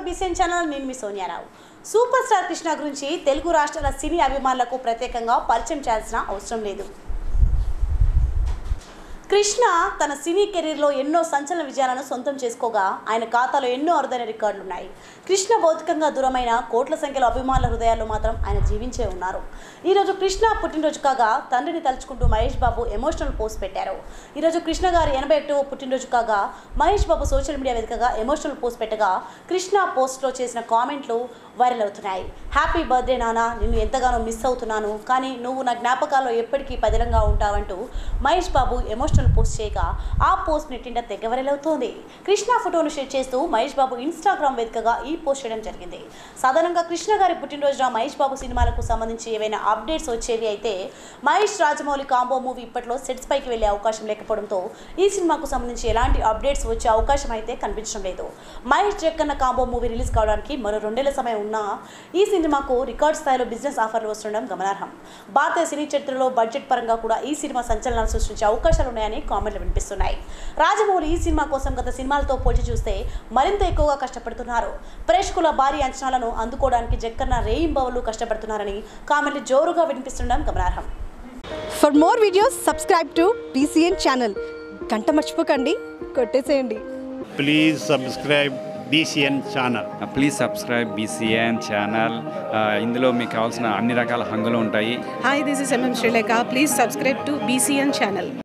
BCN channel నేను మీ Sonia Rao super star Krishna గురించి తెలుగు రాష్ట్రాల సినీ అభిమానులకు ప్రత్యేకంగా పరిచయం చేయాల్సిన అవసరం లేదు కృష్ణ తన సినీ కెరీర్లో ఎన్నో సంచలన విజయాలను సొంతం చేసుకోగా ఆయన ఖాతాలో ఎన్నో అరుదైన రికార్డులు ఉన్నాయి కృష్ణ భౌతికంగా దూరమైన కోట్ల సంఖ్యలో అభిమానుల హృదయాల్లో మాత్రం ఆయన జీవించే ఉన్నారు ఈరోజు కృష్ణ పుట్టినరోజు కాగా తండ్రిని తలుచుకుంటూ మహేష్ బాబు ఎమోషనల్ పోస్ట్ పెట్టారు ఈరోజు కృష్ణ గారి ఎనభై ఒకటవ పుట్టినరోజు కాగా మహేష్ బాబు సోషల్ మీడియా వేదికగా ఎమోషనల్ పోస్ట్ పెట్టగా కృష్ణ పోస్ట్లో చేసిన కామెంట్లు వైరల్ అవుతున్నాయి హ్యాపీ బర్త్డే నాన్న నిన్ను ఎంతగానో మిస్ అవుతున్నాను కానీ నువ్వు నా జ్ఞాపకాల్లో ఎప్పటికీ పదిలంగా ఉంటావంటూ మహేష్ బాబు ఎమోషనల్ పోస్ట్ చేయగా ఆ పోస్ట్ నెట్టింట తెగ వైరల్ అవుతోంది కృష్ణ ఫోటోను షేర్ చేస్తూ మహేష్ బాబు ఇన్స్టాగ్రామ్ వేదికగా ఈ పోస్ట్ చేయడం జరిగింది సాధారణంగా కృష్ణ గారి పుట్టినరోజున మహేష్ బాబు సినిమాలకు సంబంధించి ఏవైనా అప్డేట్స్ వచ్చేవి అయితే మహేష్ రాజమౌళి కాంబో మూవీ ఇప్పట్లో సెట్స్ పైకి వెళ్లే అవకాశం లేకపోవడంతో ఈ సినిమాకు సంబంధించి ఎలాంటి అప్డేట్స్ వచ్చే అవకాశం అయితే కనిపించడం లేదు Mahesh Jakkanna combo movie release కావడానికి మరో రెండేళ్ల సమయం ఉన్నా ఈ సినిమాకు రికార్డ్ స్థాయిలో బిజినెస్ ఆఫర్లు వస్తుండడం గమనార్హం భారతీయ సినీ చరిత్రలో బడ్జెట్ పరంగా కూడా ఈ సినిమా సంచలనాలు సృష్టించే అవకాశాలు ఉన్నాయని కామెంట్లు వినిపిస్తున్నాయి రాజమౌళి ఈ సినిమా కోసం గత సినిమాలతో పోల్చి చూస్తే మరింత ఎక్కువగా కష్టపడుతున్నారు ప్రేక్షకుల భారీ అంచనాలను అందుకోవడానికి జక్కన్న రేయింబవలు కష్టపడుతున్నారని కామెంట్లు జోరుగా వినిపిస్తుండడం గమనార్హం for more videos subscribe to BCN channel గంట మర్చిపోకండి కొట్టేసేయండి please subscribe BCN channel please subscribe BCN channel ఇందులో మీకు కావాల్సిన అన్ని రకాల హంగులు ఉంటాయి Hi, this is MM Sri Lanka. Please subscribe to BCN channel.